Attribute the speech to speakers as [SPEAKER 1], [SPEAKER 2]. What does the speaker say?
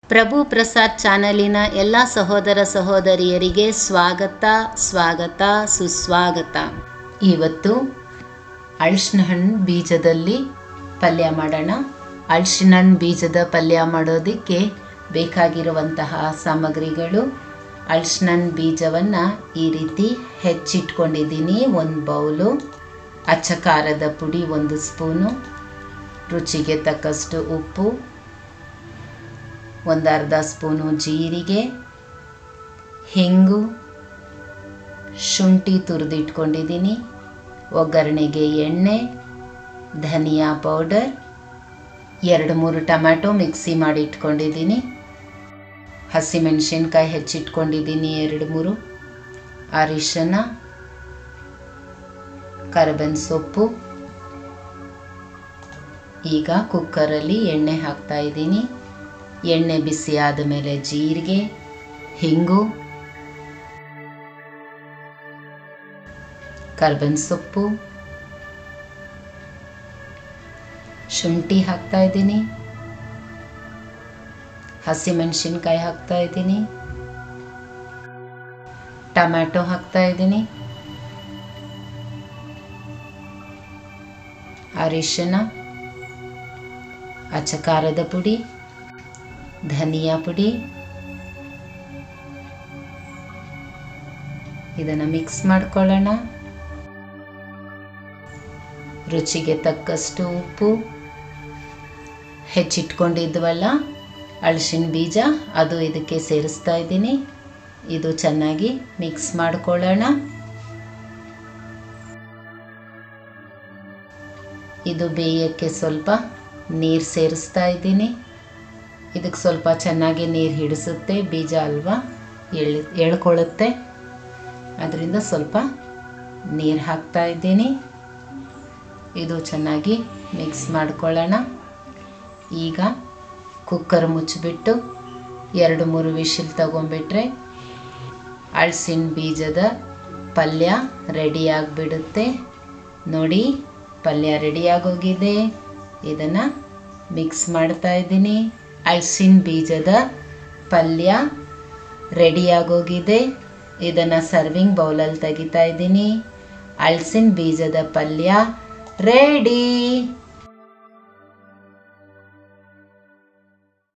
[SPEAKER 1] ಪ್ರಭು ಪ್ರಸಾದ್ ಚಾನಲಿನ ಎಲ್ಲ ಸಹೋದರ ಸಹೋದರಿಯರಿಗೆ ಸ್ವಾಗತ ಸ್ವಾಗತ ಸುಸ್ವಾಗತ ಇವತ್ತು ಅಳ್ಸಿನ ಹಣ್ಣು ಬೀಜದಲ್ಲಿ ಪಲ್ಯ ಮಾಡೋಣ ಅಳ್ಸಿನ ಹಣ್ಣು ಬೀಜದ ಪಲ್ಯ ಮಾಡೋದಕ್ಕೆ ಬೇಕಾಗಿರುವಂತಹ ಸಾಮಗ್ರಿಗಳು ಅಳ್ಸಿನ ಹಣ್ಣು ಬೀಜವನ್ನು ಈ ರೀತಿ ಹೆಚ್ಚಿಟ್ಕೊಂಡಿದ್ದೀನಿ ಒಂದು ಬೌಲು ಅಚ್ಚ ಖಾರದ ಪುಡಿ ಒಂದು ಸ್ಪೂನು ರುಚಿಗೆ ತಕ್ಕಷ್ಟು ಉಪ್ಪು ಒಂದು ಅರ್ಧ ಸ್ಪೂನು ಜೀರಿಗೆ ಹಿಂಗು ಶುಂಠಿ ತುರಿದಿಟ್ಕೊಂಡಿದ್ದೀನಿ ಒಗ್ಗರಣೆಗೆ ಎಣ್ಣೆ ಧನಿಯಾ ಪೌಡರ್ ಎರಡು ಮೂರು ಟೊಮ್ಯಾಟೊ ಮಿಕ್ಸಿ ಮಾಡಿ ಇಟ್ಕೊಂಡಿದ್ದೀನಿ ಹಸಿಮೆಣಸಿನ್ಕಾಯಿ ಹೆಚ್ಚಿಟ್ಕೊಂಡಿದ್ದೀನಿ ಎರಡು ಮೂರು ಅರಿಶಿನ ಕರಬೇವಿನ ಸೊಪ್ಪು ಈಗ ಕುಕ್ಕರಲ್ಲಿ ಎಣ್ಣೆ ಹಾಕ್ತಾ ಇದ್ದೀನಿ ಎಣ್ಣೆ ಬಿಸಿ ಆದ ಮೇಲೆ ಜೀರಿಗೆ ಹಿಂಗು ಕರ್ಬೇವಿನ ಸೊಪ್ಪು ಶುಂಠಿ ಹಾಕ್ತಾ ಇದ್ದೀನಿ ಹಸಿಮೆಣಸಿನ್ಕಾಯಿ ಹಾಕ್ತಾ ಇದ್ದೀನಿ ಟೊಮ್ಯಾಟೊ ಹಾಕ್ತಾ ಇದ್ದೀನಿ ಅರಿಶಿನ ಅಚ್ಚ ಖಾರದ ಪುಡಿ ಧನಿಯಾ ಪುಡಿ ಇದನ್ನು ಮಿಕ್ಸ್ ಮಾಡ್ಕೊಳ್ಳೋಣ ರುಚಿಗೆ ತಕ್ಕಷ್ಟು ಉಪ್ಪು ಹೆಚ್ಚಿಟ್ಕೊಂಡಿದ್ವಲ್ಲ ಅಳಸಿನ ಬೀಜ ಅದು ಇದಕ್ಕೆ ಸೇರಿಸ್ತಾ ಇದ್ದೀನಿ ಇದು ಚೆನ್ನಾಗಿ ಮಿಕ್ಸ್ ಮಾಡ್ಕೊಳ್ಳೋಣ ಇದು ಬೇಯಕ್ಕೆ ಸ್ವಲ್ಪ ನೀರು ಸೇರಿಸ್ತಾ ಇದ್ದೀನಿ ಇದಕ್ಕೆ ಸ್ವಲ್ಪ ಚೆನ್ನಾಗಿ ನೀರು ಹಿಡಿಸುತ್ತೆ ಬೀಜ ಅಲ್ವಾ ಎಳ್ ಎಳ್ಕೊಳ್ಳುತ್ತೆ ಅದರಿಂದ ಸ್ವಲ್ಪ ನೀರು ಹಾಕ್ತಾ ಇದ್ದೀನಿ ಇದು ಚೆನ್ನಾಗಿ ಮಿಕ್ಸ್ ಮಾಡ್ಕೊಳ್ಳೋಣ ಈಗ ಕುಕ್ಕರ್ ಮುಚ್ಚಿಬಿಟ್ಟು ಎರಡು ಮೂರು ವಿಶಿಲ್ ತಗೊಂಬಿಟ್ರೆ ಅಳಸಿನ ಬೀಜದ ಪಲ್ಯ ರೆಡಿ ಆಗಿಬಿಡುತ್ತೆ ನೋಡಿ ಪಲ್ಯ ರೆಡಿಯಾಗೋಗಿದೆ ಇದನ್ನು ಮಿಕ್ಸ್ ಮಾಡ್ತಾ ಇದ್ದೀನಿ ಅಳಸಿನ ಬೀಜದ ಪಲ್ಯ ರೆಡಿಯಾಗೋಗಿದೆ ಇದನ್ನು ಸರ್ವಿಂಗ್ ಬೌಲಲ್ಲಿ ತೆಗಿತಾ ಇದ್ದೀನಿ ಅಳಸಿನ ಬೀಜದ ಪಲ್ಯ ರೆಡಿ